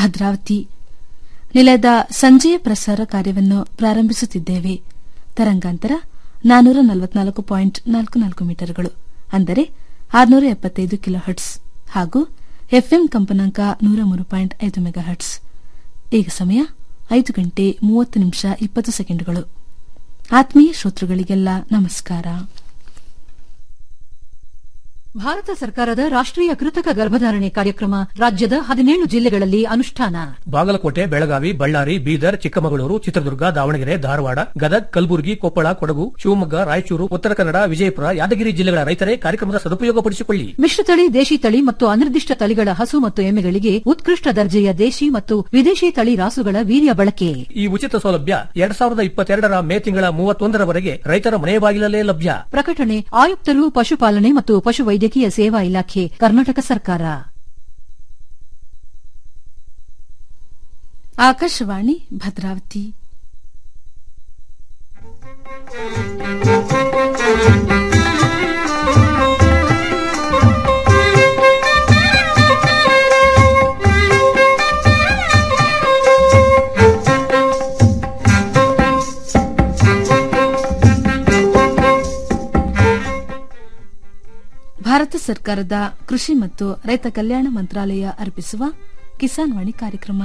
ಭದ್ರಾವತಿ ನಿಲಯದ ಸಂಜೆಯ ಪ್ರಸಾರ ಕಾರ್ಯವನ್ನು ಪ್ರಾರಂಭಿಸುತ್ತಿದ್ದೇವೆ ತರಂಗಾಂತರ ನಾನೂರ ನಲವತ್ನಾಲ್ಕು ಪಾಯಿಂಟ್ ನಾಲ್ಕು ನಾಲ್ಕು ಮೀಟರ್ಗಳು ಅಂದರೆ ಆರುನೂರ ಎಪ್ಪತ್ತೈದು ಕಿಲೋ ಹರ್ಟ್ಸ್ ಹಾಗೂ ಎಫ್ಎಂ ಕಂಪನಾಂಕ ನೂರ ಮೂರು ಪಾಯಿಂಟ್ ಐದು ಮೆಗಾ ಹರ್ಟ್ಸ್ ಈಗ ಸಮಯ ಐದು ಗಂಟೆ ಮೂವತ್ತು ನಿಮಿಷ ಇಪ್ಪತ್ತು ಸೆಕೆಂಡುಗಳು ಆತ್ಮೀಯ ಶ್ರೋತೃಗಳಿಗೆಲ್ಲ ನಮಸ್ಕಾರ ಭಾರತ ಸರ್ಕಾರದ ರಾಷ್ಟ್ರೀಯ ಕೃತಕ ಗರ್ಭಧಾರಣೆ ಕಾರ್ಯಕ್ರಮ ರಾಜ್ಯದ ಹದಿನೇಳು ಜಿಲ್ಲೆಗಳಲ್ಲಿ ಅನುಷ್ಠಾನ ಬಾಗಲಕೋಟೆ ಬೆಳಗಾವಿ ಬಳ್ಳಾರಿ ಬೀದರ್ ಚಿಕ್ಕಮಗಳೂರು ಚಿತ್ರದುರ್ಗ ದಾವಣಗೆರೆ ಧಾರವಾಡ ಗದಗ್ ಕಲಬುರಗಿ ಕೊಪ್ಪಳ ಕೊಡಗು ಶಿವಮೊಗ್ಗ ರಾಯಚೂರು ಉತ್ತರ ಕನ್ನಡ ವಿಜಯಪುರ ಯಾದಗಿರಿ ಜಿಲ್ಲೆಗಳ ರೈತರೇ ಕಾರ್ಯಕ್ರಮದ ಸದುಪಯೋಗಪಡಿಸಿಕೊಳ್ಳಿ ಮಿಶ್ರತಳಿ ದೇಶಿ ತಳಿ ಮತ್ತು ಅನಿರ್ದಿಷ್ಟ ತಳಿಗಳ ಹಸು ಮತ್ತು ಎಮ್ಮೆಗಳಿಗೆ ಉತ್ಕೃಷ್ಟ ದರ್ಜೆಯ ದೇಶಿ ಮತ್ತು ವಿದೇಶಿ ತಳಿ ರಾಸುಗಳ ವೀರ್ಯ ಬಳಕೆ ಈ ಉಚಿತ ಸೌಲಭ್ಯ ಎರಡ್ ಸಾವಿರದ ಇಪ್ಪತ್ತೆರಡರ ಮೇ ತಿಂಗಳ ಮೂವತ್ತೊಂದರವರೆಗೆ ರೈತರ ಮನೆ ಬಾಗಿಲಲ್ಲೇ ಲಭ್ಯ ಪ್ರಕಟಣೆ ಆಯುಕ್ತರು ಪಶುಪಾಲನೆ ಮತ್ತು ಪಶುವೈದ್ಯಕೀಯ ಸೇವಾ ಇಲಾಖೆ ಕರ್ನಾಟಕ ಸರ್ಕಾರ ಆಕಾಶವಾಣಿ ಭದ್ರಾವತಿ ಭಾರತ ಸರ್ಕಾರದ ಕೃಷಿ ಮತ್ತು ರೈತ ಕಲ್ಯಾಣ ಮಂತ್ರಾಲಯ ಅರ್ಪಿಸುವ ಕಿಸಾನ್ ವಾಣಿ ಕಾರ್ಯಕ್ರಮ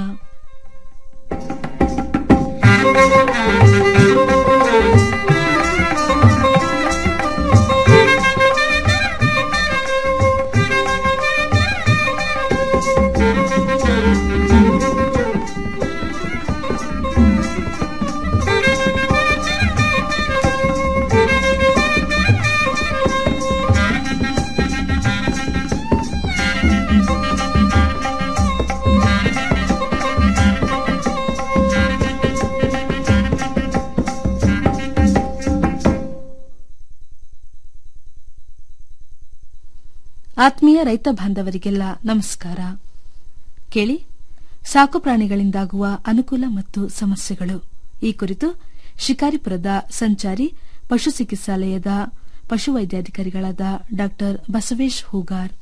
ಆತ್ಮೀಯ ರೈತ ಬಾಂಧವರಿಗೆಲ್ಲ ನಮಸ್ಕಾರ ಕೇಳಿ ಸಾಕು ಪ್ರಾಣಿಗಳಿಂದಾಗುವ ಅನುಕೂಲ ಮತ್ತು ಸಮಸ್ಯೆಗಳು ಈ ಕುರಿತು ಶಿಕಾರಿಪುರದ ಸಂಚಾರಿ ಪಶು ಚಿಕಿತ್ಸಾಲಯದ ಪಶುವೈದ್ಯಾಧಿಕಾರಿಗಳಾದ ಡಾ ಬಸವೇಶ್ ಹೂಗಾರ್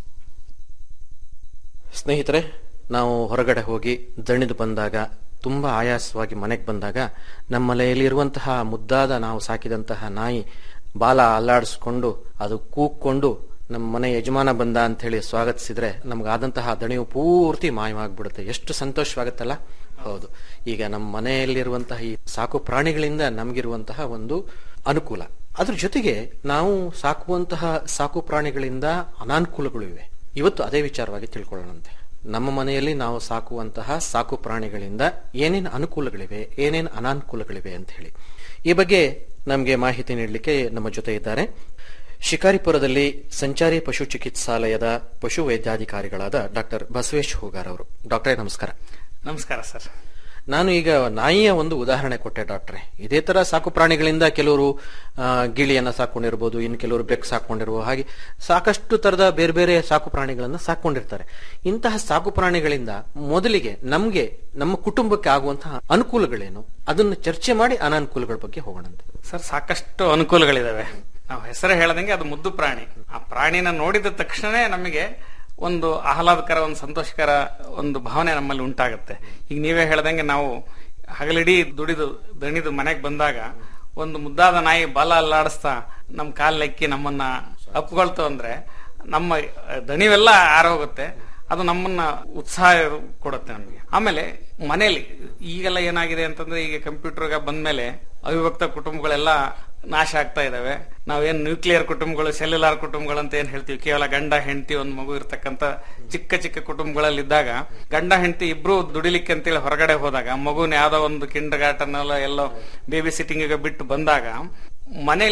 ಸ್ನೇಹಿತರೆ ನಾವು ಹೊರಗಡೆ ಹೋಗಿ ದಣಿದು ಬಂದಾಗ ತುಂಬಾ ಆಯಾಸವಾಗಿ ಮನೆಗೆ ಬಂದಾಗ ನಮ್ಮ ಮನೆಯಲ್ಲಿರುವಂತಹ ಮುದ್ದಾದ ನಾವು ಸಾಕಿದಂತಹ ನಾಯಿ ಬಾಲ ಅಲ್ಲಾಡಿಸ್ಕೊಂಡು ಅದು ಕೂಕ್ಕೊಂಡು ನಮ್ಮ ಮನೆ ಯಜಮಾನ ಬಂದ ಅಂತ ಹೇಳಿ ಸ್ವಾಗತಿಸಿದ್ರೆ ನಮಗಾದಂತಹ ದಣಿವು ಪೂರ್ತಿ ಮಾಯವಾಗ್ಬಿಡುತ್ತೆ ಎಷ್ಟು ಸಂತೋಷವಾಗುತ್ತಲ್ಲ ಹೌದು ಈಗ ನಮ್ಮ ಮನೆಯಲ್ಲಿರುವಂತಹ ಈ ಸಾಕು ಪ್ರಾಣಿಗಳಿಂದ ನಮಗಿರುವಂತಹ ಒಂದು ಅನುಕೂಲ ಅದ್ರ ಜೊತೆಗೆ ನಾವು ಸಾಕುವಂತಹ ಸಾಕು ಪ್ರಾಣಿಗಳಿಂದ ಅನಾನುಕೂಲಗಳು ಇವೆ ಇವತ್ತು ಅದೇ ವಿಚಾರವಾಗಿ ತಿಳ್ಕೊಳ್ಳೋಣಂತೆ ನಮ್ಮ ಮನೆಯಲ್ಲಿ ನಾವು ಸಾಕುವಂತಹ ಸಾಕು ಪ್ರಾಣಿಗಳಿಂದ ಏನೇನು ಅನುಕೂಲಗಳಿವೆ ಏನೇನು ಅನಾನುಕೂಲಗಳಿವೆ ಅಂತ ಹೇಳಿ ಈ ಬಗ್ಗೆ ನಮಗೆ ಮಾಹಿತಿ ನೀಡಲಿಕ್ಕೆ ನಮ್ಮ ಜೊತೆ ಇದ್ದಾರೆ ಶಿಕಾರಿಪುರದಲ್ಲಿ ಸಂಚಾರಿ ಪಶು ಚಿಕಿತ್ಸಾಲಯದ ಪಶು ವೈದ್ಯಾಧಿಕಾರಿಗಳಾದ ಡಾಕ್ಟರ್ ಬಸವೇಶ್ ಹೂಗಾರ್ ಅವರು ಡಾಕ್ಟರೇ ನಮಸ್ಕಾರ ನಮಸ್ಕಾರ ಸರ್ ನಾನು ಈಗ ನಾಯಿಯ ಒಂದು ಉದಾಹರಣೆ ಕೊಟ್ಟೆ ಡಾಕ್ಟ್ರೆ ಇದೇ ತರ ಸಾಕು ಪ್ರಾಣಿಗಳಿಂದ ಕೆಲವರು ಆ, ಗಿಳಿಯನ್ನ ಸಾಕೊಂಡಿರ್ಬೋದು ಇನ್ನು ಕೆಲವರು ಬೆಕ್ಕು ಸಾಕೊಂಡಿರ್ಬೋದು ಹಾಗೆ ಸಾಕಷ್ಟು ತರದ ಬೇರೆ ಬೇರೆ ಸಾಕು ಪ್ರಾಣಿಗಳನ್ನ ಸಾಕೊಂಡಿರ್ತಾರೆ ಇಂತಹ ಸಾಕು ಪ್ರಾಣಿಗಳಿಂದ ಮೊದಲಿಗೆ ನಮ್ಗೆ ನಮ್ಮ ಕುಟುಂಬಕ್ಕೆ ಆಗುವಂತಹ ಅನುಕೂಲಗಳೇನು ಅದನ್ನು ಚರ್ಚೆ ಮಾಡಿ ಅನಾನುಕೂಲಗಳ ಬಗ್ಗೆ ಹೋಗೋಣಂತೆ ಸರ್ ಸಾಕಷ್ಟು ಅನುಕೂಲಗಳಿದಾವೆ ನಾವು ಹೆಸರು ಹೇಳದಂಗೆ ಅದು ಮುದ್ದು ಪ್ರಾಣಿ ಆ ಪ್ರಾಣಿನ ನೋಡಿದ ತಕ್ಷಣ ನಮಗೆ ಒಂದು ಆಹ್ಲಾದಕರ ಒಂದು ಸಂತೋಷಕರ ಒಂದು ಭಾವನೆ ನಮ್ಮಲ್ಲಿ ಉಂಟಾಗುತ್ತೆ ಈಗ ನೀವೇ ಹೇಳ್ದಂಗೆ ನಾವು ಹಗಲಿಡೀ ದುಡಿದು ದಣಿದು ಮನೆಗೆ ಬಂದಾಗ ಒಂದು ಮುದ್ದಾದ ನಾಯಿ ಬಾಲ ಅಲ್ಲಾಡಿಸ್ತಾ ನಮ್ ಕಾಲ್ ಲೆಕ್ಕಿ ನಮ್ಮನ್ನ ಅಪ್ಕೊಳ್ತು ಅಂದ್ರೆ ನಮ್ಮ ದಣಿವೆಲ್ಲ ಆರೋಗುತ್ತೆ ಅದು ನಮ್ಮನ್ನ ಉತ್ಸಾಹ ಕೊಡುತ್ತೆ ನಮಗೆ ಆಮೇಲೆ ಮನೆಯಲ್ಲಿ ಈಗೆಲ್ಲ ಏನಾಗಿದೆ ಅಂತಂದ್ರೆ ಈಗ ಕಂಪ್ಯೂಟರ್ಗೆ ಬಂದ್ಮೇಲೆ ಅವಿಭಕ್ತ ಕುಟುಂಬಗಳೆಲ್ಲ ನಾಶ ಆಗ್ತಾ ಇದಾವೆ ನಾವೇನ್ ನ್ಯೂಕ್ಲಿಯರ್ ಕುಟುಂಬಗಳು ಸೆಲ್ಯುಲಾರ್ ಕುಟುಂಬಗಳು ಅಂತ ಏನ್ ಹೇಳ್ತೀವಿ ಕೇವಲ ಗಂಡ ಹೆಂಡತಿ ಒಂದು ಮಗು ಇರ್ತಕ್ಕಂತ ಚಿಕ್ಕ ಚಿಕ್ಕ ಕುಟುಂಬಗಳಲ್ಲಿ ಇದ್ದಾಗ ಗಂಡ ಹೆಂಡತಿ ಇಬ್ರು ದುಡಿಲಿಕ್ಕೆ ಅಂತೇಳಿ ಹೊರಗಡೆ ಹೋದಾಗ ಮಗುನ ಯಾವ್ದೋ ಒಂದು ಕಿಂಡರ್ ಗಾರ್ಟನ್ ಎಲ್ಲೋ ಬೇಬಿ ಸಿಟ್ಟಿಂಗ್ ಬಿಟ್ಟು ಬಂದಾಗ ಮನೇಲಿ